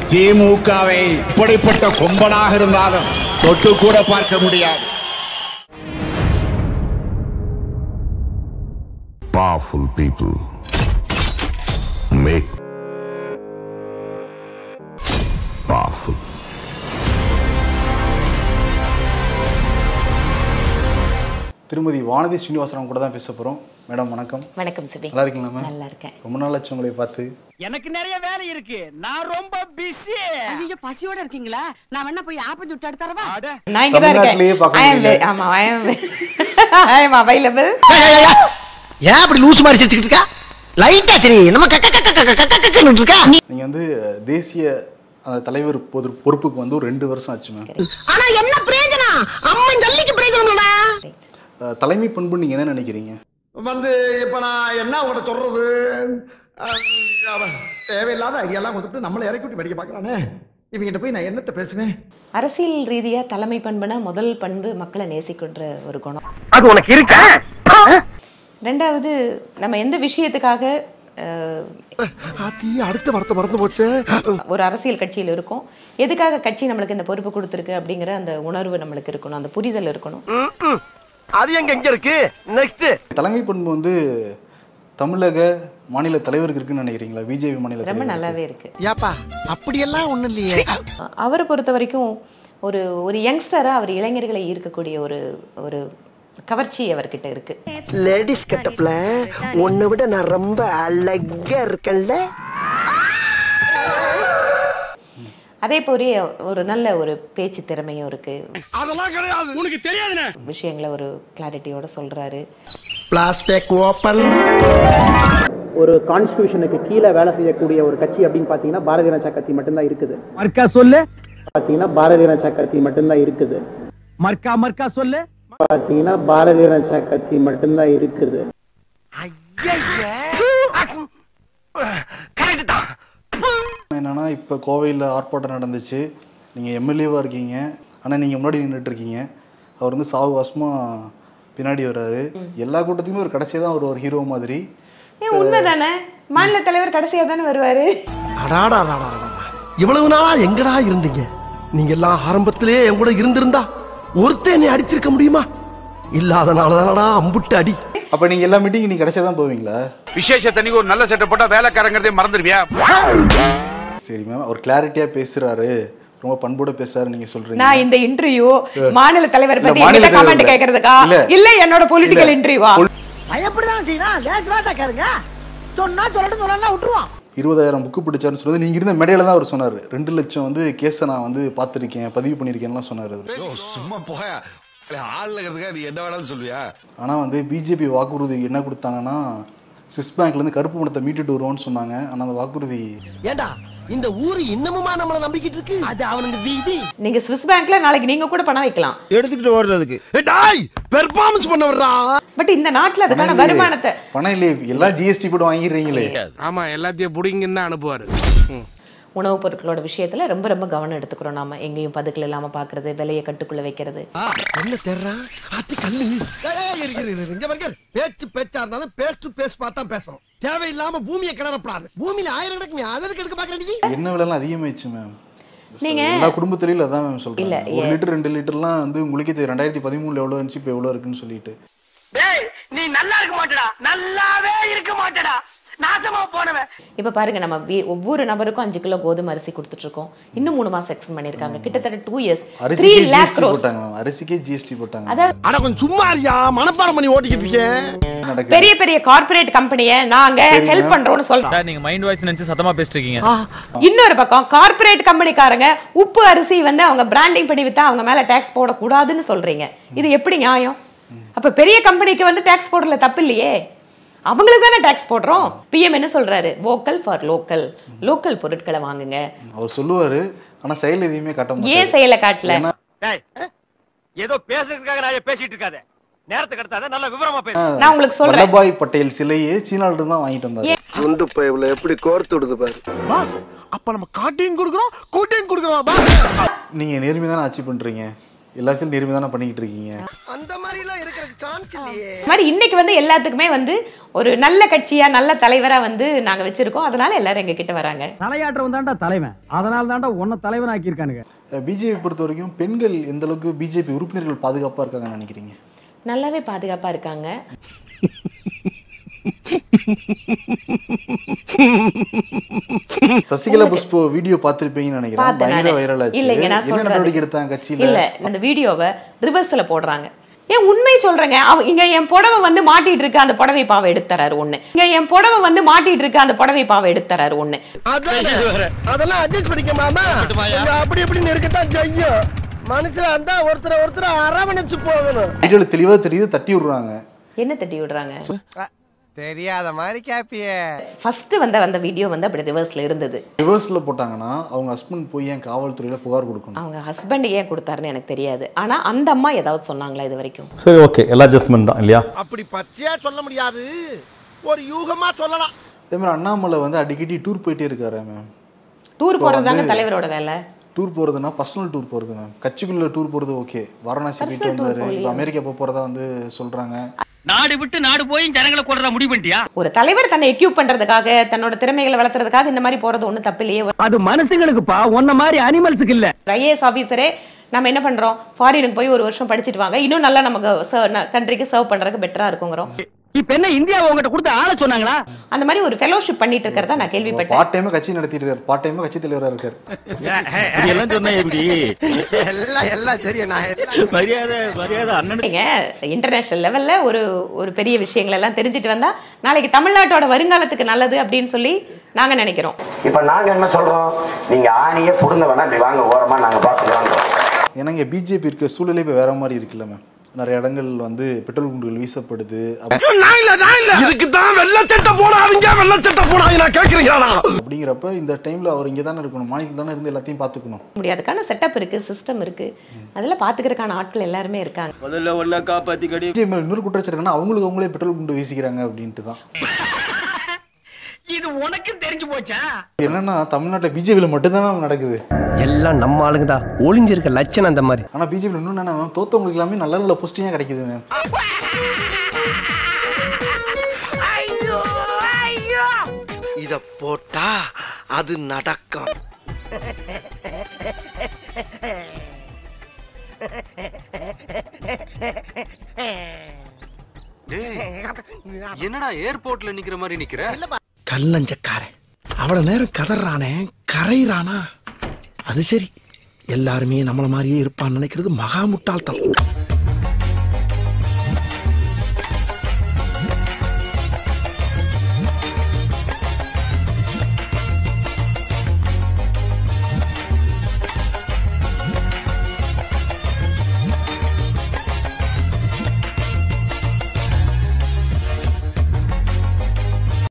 திமுகவை இப்படிப்பட்ட கொம்பனாக இருந்தாலும் தொட்டு கூட பார்க்க முடியாது Powerful people make powerful. திருமதி வானதி ஸ்ரீனிவாசனம் கூட தான் பேச போகிறோம் மேடம் வணக்கம் வணக்கம் சிபி நல்லா இருக்கீங்களா மேம் நல்லா இருக்கேன் ரொம்ப நாள் ஆச்சு உங்களை பார்த்து எனக்கு நிறைய வேலை இருக்கு நான் ரொம்ப பிஸி ஐயோ பசியோட இருக்கீங்களா நான் வேணா போய் ஆப்பம் சுட்டு எடுத்து தரவா நான் இங்க தான் தமிழ்நாட்டிலேயே இருக்கேன் பார்க்க I am முடியல. very- ஆமா ஐ அம் ஐ அம் அவைலபிள் ஏன் அப்படி லூஸ் மாதிரி சிரிச்சுக்கிட்டு இருக்கா லைட்டா சரி நம்ம கக்க கக்க கக்க கக்க கக்கன்னு இருக்கா நீங்கள் வந்து தேசிய அந்த தலைவர் பொது பொறுப்புக்கு வந்து ஒரு ரெண்டு வருஷம் ஆச்சு மேம் ஆனா என்ன பிரயோஜனம் அம்மன் ஜல்லிக்கு பிரயோஜனம்டா அஹ், தலைமை பண்பு நீங்கள் என்ன நினைக்கிறீங்க வந்து இப்ப நான் என்ன உங்கள்ட்ட சொல்றது அஹ், அவன் தேவையில்லாத ஐடியாலாம் கொடுத்துட்டு நம்மளை இறக்கி விட்டு படிக்க பார்க்கறானே இவங்கிட்ட போய் நான் என்னத்த பேசுவேன் அரசியல் ரீதியா தலைமை பண்புனா முதல் பண்பு மக்களை நேசிக்கின்ற ஒரு குணம் அது உனக்கு இருக்கா ரெண்டாவது நம்ம எந்த விஷயத்துக்காக அஹ், அடுத்த வார்த்தை மறந்து போச்சு ஒரு அரசியல் கட்சியில் இருக்கோம் எதுக்காக கட்சி நம்மளுக்கு இந்த பொறுப்பு கொடுத்துருக்கு அப்படிங்கிற அந்த உணர்வு நம்மளுக்கு இருக்கணும் அந்த புரிதல் இருக்கணும் அது எங்க எங்க இருக்கு நெக்ஸ்ட் தலைமை பண்பு வந்து தமிழக மாநில தலைவருக்கு இருக்குன்னு நினைக்கிறீங்களா பிஜேபி மாநில ரொம்ப தலைவருக்கு? நல்லாவே இருக்கு ஏப்பா அப்படியெல்லாம் ஒண்ணும் இல்லையே அவரை பொறுத்த வரைக்கும் ஒரு ஒரு யங்ஸ்டரா அவர் இளைஞர்களை ஈர்க்கக்கூடிய ஒரு ஒரு கவர்ச்சி அவர்கிட்ட இருக்கு லேடிஸ் கட்டப்ல உன்னை விட நான் ரொம்ப அழகா இருக்கேன்ல அதே போலயே ஒரு நல்ல ஒரு பேச்சு திறமையும் இருக்கு அதெல்லாம் கிடையாது உனக்கு தெரியாதுண்ணே விஷயங்களை ஒரு கிளாரிட்டியோட சொல்றாரு பிளாஸ்டிக் ஓப்பன் ஒரு கான்ஸ்டியூஷனுக்கு கீழே வேலை செய்யக்கூடிய ஒரு கட்சி அப்படின்னு பார்த்தீங்கன்னா பாரதிய ஜனதா கட்சி மட்டும்தான் இருக்குது மர்க்கா சொல்லு பார்த்தீங்கன்னா பாரதிய ஜனதா கட்சி மட்டும்தான் இருக்குது மர்க்கா மர்க்கா சொல்லு பார்த்தீங்கன்னா பாரதிய ஜனதா கட்சி மட்டும்தான் இருக்குது கரெக்ட் தான் என்னன்னா இப்போ கோவையில் ஆர்ப்பாட்டம் நடந்துச்சு நீங்கள் எம்எல்ஏவாக இருக்கீங்க ஆனால் நீங்கள் முன்னாடி நின்றுட்டு இருக்கீங்க அவர் வந்து சாவு வாசமாக பின்னாடி வர்றாரு எல்லா கூட்டத்துக்குமே ஒரு கடைசியாக தான் அவர் ஒரு ஹீரோ மாதிரி ஏன் உண்மைதானே மாநில தலைவர் கடைசியா தானே வருவாரு அடாடா இவ்வளவு நாளா எங்கடா இருந்தீங்க நீங்க எல்லாம் ஆரம்பத்திலே என் கூட இருந்திருந்தா ஒருத்தன் என்னை அடிச்சிருக்க முடியுமா இல்லாதனாலதானடா அம்புட்டு அடி அப்போ நீங்கள் எல்லா மீட்டிங் நீ கடைசியாக தான் போவீங்களா விசேஷத்தன்னைக்கு ஒரு நல்ல செட்டப் போட்டா வேலைக்காரங்கிறதே மறந்துடுவியா சரி மேம் அவர் கிளாரிட்டியாக பேசுகிறாரு ரொம்ப பண்போட பேசுறாரு நீங்கள் சொல்கிறீங்க நான் இந்த இன்டர்வியூ மாநில தலைவர் இல்ல, பத்தி மாநில என்கிட்ட கமெண்ட் தலைவர் கேக்குறதுக்கா இல்ல. இல்ல என்னோட பொலிட்டிக்கல் இன்டர்வியூவா பயப்படிதான் செய்யணும் லேஸ் வாட்டா கேளுங்க சொன்னா சொல்லட்டும் சொல்லலாம் விட்டுருவான் இருபதாயிரம் புக்கு பிடிச்சாருன்னு சொன்னது நீங்கள் இருந்த மேடையில் தான் அவர் சொன்னார் ரெண்டு லட்சம் வந்து கேஸை நான் வந்து பார்த்துருக்கேன் பதிவு பண்ணியிருக்கேன்லாம் சொன்னார் அவர் சும்மா போயா ஆள்ல இருக்கிறதுக்கா நீ என்ன வேணாலும் சொல்லுவியா ஆனால் வந்து பிஜேபி வாக்குறுதி என்ன கொடுத்தாங்கன்னா ஸ்விஸ் பேங்க்லேருந்து கருப்பு பணத்தை மீட்டுட்டு வருவோம்னு சொன்னாங்க ஆனால் அந்த வாக்குறுதி ஏண்டா இந்த ஊரு இன்னமுமா நம்மள நம்பிக்கிட்டு இருக்கு அது அவனுக்கு வீதி நீங்க ஸ்விஸ் பேங்க்ல நாளைக்கு நீங்க கூட பணம் வைக்கலாம் எடுத்துக்கிட்டு ஓடுறதுக்கு டாய் பெர்ஃபார்மன்ஸ் பண்ண வர்றா பட் இந்த நாட்டுல அதுக்கான பணம் இல்லையே. வருமானத்தை பணம் இல்லையே எல்லாம் ஜிஎஸ்டி போட்டு வாங்கிடுறீங்களே ஆமா எல்லாத்தையும் புடிங்கன்னு தான் அனுப்புவாரு உணவுப் பொருட்களோட விஷயத்துல ரொம்ப ரொம்ப கவனம் எடுத்துக்கிறோம் நாம எங்கேயும் பதுக்கல் இல்லாம பாக்குறது விலையை கட்டுக்குள்ள வைக்கிறது என்ன தேர்றா அத்தி கல்லு இங்க பாருங்க பேச்சு பேச்சா இருந்தாலும் பேஸ் டு பேஸ் பார்த்தா பேசணும் தேவையில்லாம பூமியை கிளறப்படாது பூமியில ஆயிரம் கிடக்கு அதற்கு எடுக்க பாக்குறீங்க என்ன விலைலாம் அதிகமாயிடுச்சு மேம் நீங்க- எல்லா குடும்பத்திலையும் அதான் மேம் சொல்றேன் இல்ல, ஒரு ஏ- லிட்டர் ரெண்டு லிட்டர்லாம் வந்து உங்களுக்கே தெரியும் ரெண்டாயிரத்தி பதிமூணுல எவ்வளோ இருந்துச்சு இப்போ எவ்வளோ இருக்குன்னு சொல்லிட்டு டேய் நீ நல்லா இருக்க மாட்டடா நல்லாவே இருக்க மாட்டடா நாசமா போனவன் இப்ப பாருங்க நம்ம வீ- ஒவ்வொரு நபருக்கும் அஞ்சு கிலோ கோதுமை அரிசி கொடுத்துட்டு இருக்கோம் இன்னும் மூணு மாசம் எக்ஸ்டெண்ட் பண்ணிருக்காங்க கிட்டத்தட்ட டூ இயர்ஸ் த்ரீ அரிசிக்கே லேக் ஜிஎஸ்டி க்ரோஸ் போட்டாங்க மேம் அரிசிக்கே ஜிஎஸ்டி போட்டாங்க அதாவது அட கொஞ்சம் சும்மா இருக்கியா மனப்பாடம் பண்ணி ஓட்டிக்கிட்டு இருக்கேன் நடக்குது பெரிய பெரிய கார்ப்பரேட் கம்பெனியை நாங்க சரி, ஹெல்ப் ma'am. பண்றோம்னு சொல்றோம் சார் நீங்க மைண்ட் வாய்ஸ் நினைச்சு சத்தமா பேசிட்டு இருக்கீங்க இன்னொரு பக்கம் கார்ப்பரேட் கம்பெனிக்காரங்க உப்பு அரிசி வந்து அவங்க பிராண்டிங் பண்ணி வித்தா அவங்க மேல டாக்ஸ் போடக்கூடாதுன்னு சொல்றீங்க இது எப்படி நியாயம் அப்ப பெரிய கம்பெனிக்கு வந்து டாக்ஸ் போடல தப்பு இல்லையே அவங்களுக்கு தானே டாக்ஸ் போடுறோம் பிஎம் என்ன சொல்றாரு வோக்கல் ஃபார் லோக்கல் லோக்கல் பொருட்களை வாங்குங்க அவர் சொல்லுவாரு ஆனா செயல் எதையுமே காட்ட ஏன் மாட்டாரு செயல காட்டல ஏன்னா டேய் ஏதோ பேசுறதுக்காக நான் பேசிட்டு இருக்காத நேரத்துக்கு எடுத்தாத நல்ல விவரமா பேசு நான் உங்களுக்கு சொல்றேன் வல்லபாய் பட்டேல் சிலையே சீனால இருந்து தான் வாங்கிட்டு வந்தாரு குண்டு பைப்ல எப்படி கோர்த்து விடுது பாரு பாஸ் அப்ப நம்ம காட்டையும் கொடுக்குறோம் கூட்டையும் கொடுக்குறோம் பாஸ் நீங்க நேர்மையா தானே ஆட்சி பண்றீங்க எல்லாத்தையும் நேர்மை தானே பண்ணிக்கிட்டு இருக்கீங்க அந்த மாதிரி எல்லாம் இருக்கிற சான்ஸ் இல்லையே இந்த மாதிரி இன்னைக்கு வந்து எல்லாத்துக்குமே வந்து ஒரு நல்ல கட்சியா நல்ல தலைவரா வந்து நாங்க வச்சிருக்கோம் அதனால எல்லாரும் எங்க கிட்ட வராங்க தலையாற்றவன் தான்டா தலைவன் அதனால தான்டா உன்னை தலைவன் ஆக்கியிருக்கானுங்க பிஜேபி பொறுத்த வரைக்கும் பெண்கள் எந்த அளவுக்கு பிஜேபி உறுப்பினர்கள் பாதுகாப்பாக இருக்காங்கன்னு நினைக்கிறீங்க நல்லாவே பாதுகாப்பா இருக்காங்க சசிகலா புஷ்போ வீடியோ பார்த்திருப்பீங்கன்னு நினைக்கிறேன் பார்த்தேன் பயங்கர நானு. வைரல் ஆச்சு இல்லைங்க நான் என்ன சொல்றது நடவடிக்கை எடுத்தாங்க கட்சியில இல்ல அந்த வீடியோவை ரிவர்ஸ்ல போடுறாங்க ஏன் உண்மை சொல்றேங்க அவ இங்க என் புடவை வந்து மாட்டிட்டு இருக்கு அந்த புடவை பாவை எடுத்து தராரு ஒண்ணு இங்க என் புடவை வந்து மாட்டிட்டு இருக்கு அந்த புடவை பாவை எடுத்து தராரு ஒண்ணு அதான் அதெல்லாம் அட்ஜஸ்ட் பண்ணிக்க மாமா கொஞ்சம் அப்படி இப்படின்னு இருக்கத்தான் செய்யும் மனுஷன் அந்த ஒருத்தர் ஒருத்தர் அரவணைச்சு போகணும் வீடியோல தெளிவா தெரியுது தட்டி விடுறாங்க என்ன தட்டி விடுறாங்க தெரியாத மாதிரி கேப்பியே ஃபர்ஸ்ட் வந்த வந்த வீடியோ வந்து அப்படி ரிவர்ஸ்ல இருந்தது ரிவர்ஸ்ல போட்டாங்கன்னா அவங்க ஹஸ்பண்ட் போய் ஏன் காவல்துறையில புகார் கொடுக்கணும் அவங்க ஹஸ்பண்ட் ஏன் கொடுத்தாருன்னு எனக்கு தெரியாது ஆனா அந்த அம்மா ஏதாவது சொன்னாங்களா இது வரைக்கும் சரி ஓகே எல்லா அட்ஜஸ்ட்மெண்ட் தான் இல்லையா அப்படி பச்சையா சொல்ல முடியாது ஒரு யூகமா சொல்லலாம் அதே மாதிரி அண்ணாமலை வந்து அடிக்கடி டூர் போயிட்டே இருக்காரு மேம் டூர் இப்போ போறது தாங்க வந்து- தலைவரோட வேலை டூர் போறதுன்னா பர்சனல் டூர் போறது மேம் கட்சிக்குள்ள டூர் போறது ஓகே வாரணாசி போயிட்டு Personal tour வந்தாரு இப்போ போகலையா? அமெரிக்கா போக போறதா வந்து சொல்றாங்க நாடு விட்டு நாடு போய் ஜனங்களை கொள்ற முடிவு பண்ணிட்டியா ஒரு தலைவர் தன்னை எக்யூப் பண்றதுக்காக தன்னோட திறமைகளை வளர்த்துறதுக்காக இந்த மாதிரி போறது ஒண்ணும் தப்பு இல்லையே அது மனுஷங்களுக்குப்பா உன்ன மாதிரி அனிமல்ஸுக்கு இல்ல ஐஏஎஸ் ஆஃபீஸரே நம்ம என்ன பண்றோம் ஃபாரினுக்கு போய் ஒரு வருஷம் படிச்சுட்டு வாங்க இன்னும் நல்லா நமக்கு கண்ட்ரிக்கு சர்வ் பண்றதுக்கு பெட்டரா இருக்குங்கிறோம் இப்ப என்ன இந்தியா உங்ககிட்ட கொடுத்து ஆள சொன்னாங்களா அந்த மாதிரி ஒரு ஃபெலோஷிப் பண்ணிட்டு இருக்கிறதா நான் கேள்விப்பட்டேன் பார்ட் டைமா கட்சி நடத்திட்டு இருக்காரு பார்ட் டைமா கட்சி தலைவரா இருக்காரு எல்லாம் சொன்னா எப்படி எல்லாம் எல்லாம் தெரியும் நான் மரியாதை மரியாதை அண்ணன் இன்டர்நேஷனல் லெவல்ல ஒரு ஒரு பெரிய விஷயங்கள் எல்லாம் தெரிஞ்சுட்டு வந்தா நாளைக்கு தமிழ்நாட்டோட வருங்காலத்துக்கு நல்லது அப்படின்னு சொல்லி நாங்க நினைக்கிறோம் இப்ப நாங்க என்ன சொல்றோம் நீங்க ஆணியே புடுங்க வேணாம் இப்படி வாங்க ஓரமா நாங்க பாத்துக்கிறோம் ஏன்னா இங்க பிஜேபி இருக்க சூழ்நிலை இப்போ வேற மாதிரி இருக்குல்ல மேம் நிறைய இடங்கள் வந்து பெட்ரோல் குண்டுகள் வீசப்படுது அப்ப- நான் இல்ல நான் இல்ல இதுக்கு தான் வெள்ள சட்டை போடாதீங்க வெள்ள சட்டை போடாதீங்க நான் கேக்குறீங்களா அப்படிங்கிறப்ப இந்த டைம்ல அவர் இங்க தானே இருக்கணும் மாநிலத்தில் தானே இருந்து எல்லாத்தையும் பார்த்துக்கணும் முடியாதுக்கான செட்டப் இருக்கு சிஸ்டம் இருக்கு அதெல்லாம் பாத்துக்கிறதுக்கான ஆட்கள் எல்லாருமே இருக்காங்க முதல்ல ஒல்ல காப்பாத்தி கடி பிஜேபி மேல இன்னொரு குற்றச்சாட்டு என்னன்னா அவங்களுக்கு அவங்களே பெட்ரோல் குண்டு வீசிக்கிறாங்க அப்படின்ட்டு தான் இது உனக்கு தெரிஞ்சு போச்சா என்னன்னா தமிழ்நாட்டில் பிஜேபியில் மட்டும்தான் மேம் நடக்குது எல்லாம் நம்ம ஆளுங்க தான் ஒளிஞ்சிருக்க லட்சணம் அந்த மாதிரி ஆனா பிஜேபியில் இன்னும் என்ன மேம் தோத்தவங்களுக்கு எல்லாமே நல்ல நல்ல போஸ்டிங்காக கிடைக்குது மேம் இத போட்டா அது நடக்கும் என்னடா ஏர்போர்ட்ல நிக்கிற மாதிரி நிக்கிற கல்லஞ்சக்காரன் அவ்வளவு நேரம் கதறானே கரையிறானா அது சரி எல்லாருமே நம்மள மாதிரியே இருப்பான்னு நினைக்கிறது மகா முட்டாள்தனம்